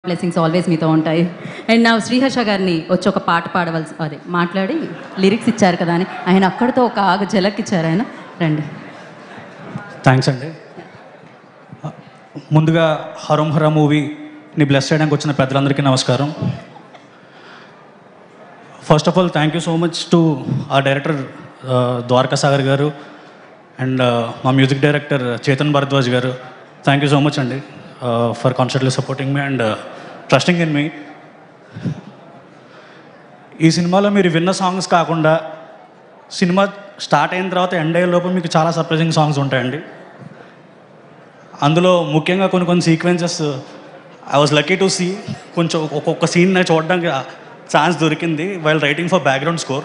blessings always మీతో ఉంటాయి and నా శ్రీహర్ష గారిని వచ్చి ఒక పాట పాడవలసి అదే మాట్లాడి లిరిక్స్ ఇచ్చారు కదా అని ఆయన అక్కడితో ఒక ఆగ జలక్ ఇచ్చారు ఆయన రండి థ్యాంక్స్ అండి ముందుగా హరం హర మూవీని బ్లెస్ చేయడానికి వచ్చిన పెద్దలందరికీ నమస్కారం first of all thank you so much to ఆ డైరెక్టర్ ద్వారకా సాగర్ గారు అండ్ మా music director Chetan Bharadwaj garu thank you so much అండి for constantly supporting me and trusting in me ఈ సినిమాలో మీరు విన్న సాంగ్స్ కాకుండా సినిమా స్టార్ట్ అయిన తర్వాత ఎండ్ అయ్యే లోపు మీకు చాలా సర్ప్రైజింగ్ సాంగ్స్ ఉంటాయండి అందులో ముఖ్యంగా కొన్ని కొన్ని sequences I was lucky to see కొంచెం ఒక్కొక్క సీన్ చూడడానికి ఛాన్స్ దొరికింది while writing for background score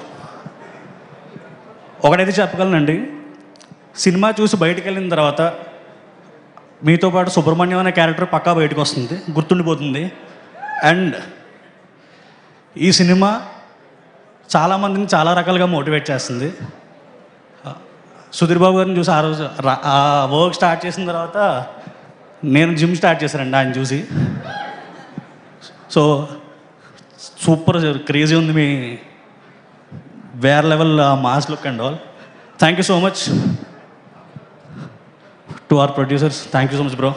ఒకటైతే చెప్పగలనండి సినిమా చూసి బయటికి వెళ్ళిన తర్వాత మీతో పాటు సుబ్రహ్మణ్యం అనే క్యారెక్టర్ పక్కా బయటకు వస్తుంది గుర్తుండిపోతుంది అండ్ ఈ సినిమా చాలామందిని చాలా రకాలుగా మోటివేట్ చేస్తుంది సుధీర్ బాబు గారిని చూసి ఆ రోజు రా- ఆ వర్క్ స్టార్ట్ చేసిన తర్వాత నేను జిమ్ స్టార్ట్ చేశానండి ఆయన చూసి సో సూపర్ క్రేజీ ఉంది మీ వేర్ level mass look and all thank you so much to our producers thank you so much bro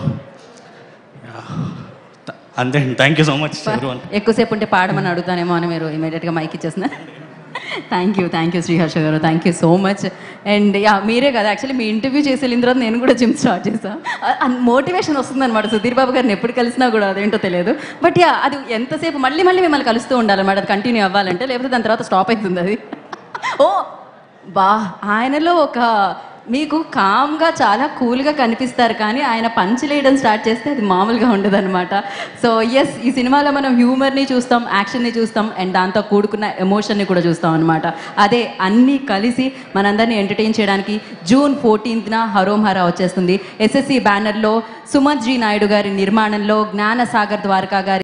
అంతే అండి థ్యాంక్ యూ సో మచ్ ఎవరి ఎక్కువసేపు ఉంటే పాడమని అడుగుతానేమో అని మీరు ఇమీడియట్గా మైక్ ఇచ్చేసిన thank you thank you Sriharsha garu thank you so much and yeah మీరే కదా యాక్చువల్లీ మీ ఇంటర్వ్యూ చేసి వెళ్ళిన తర్వాత నేను కూడా జిమ్ స్టార్ట్ చేశాను మోటివేషన్ వస్తుందన్నమాట సుధీర్ బాబు గారిని ఎప్పుడు కలిసినా కూడా అదేంటో తెలియదు బట్ యా అది ఎంతసేపు మళ్ళీ మళ్ళీ మిమ్మల్ని కలుస్తూ ఉండాలన్నమాట అది కంటిన్యూ అవ్వాలంటే లేకపోతే దాని తర్వాత స్టాప్ అవుతుంది అది ఓ బా ఆయనలో ఒక మీకు కామ్గా చాలా కూల్గా కనిపిస్తారు కానీ ఆయన పంచలేయడం స్టార్ట్ చేస్తే అది మామూలుగా ఉండదన్నమాట సో ఎస్ ఈ సినిమాలో మనం హ్యూమర్ని చూస్తాం యాక్షన్ని చూస్తాం అండ్ దాంతో కూడుకున్న ఎమోషన్ని కూడా చూస్తాం అనమాట అదే అన్నీ కలిసి మనందరినీ ఎంటర్టైన్ చేయడానికి జూన్ ఫోర్టీన్త్న హరోం హరా వచ్చేస్తుంది ఎస్ఎస్సి బ్యానర్లో సుమత్ జీ నాయుడు గారి నిర్మాణంలో జ్ఞానసాగర్ ద్వారకా గారి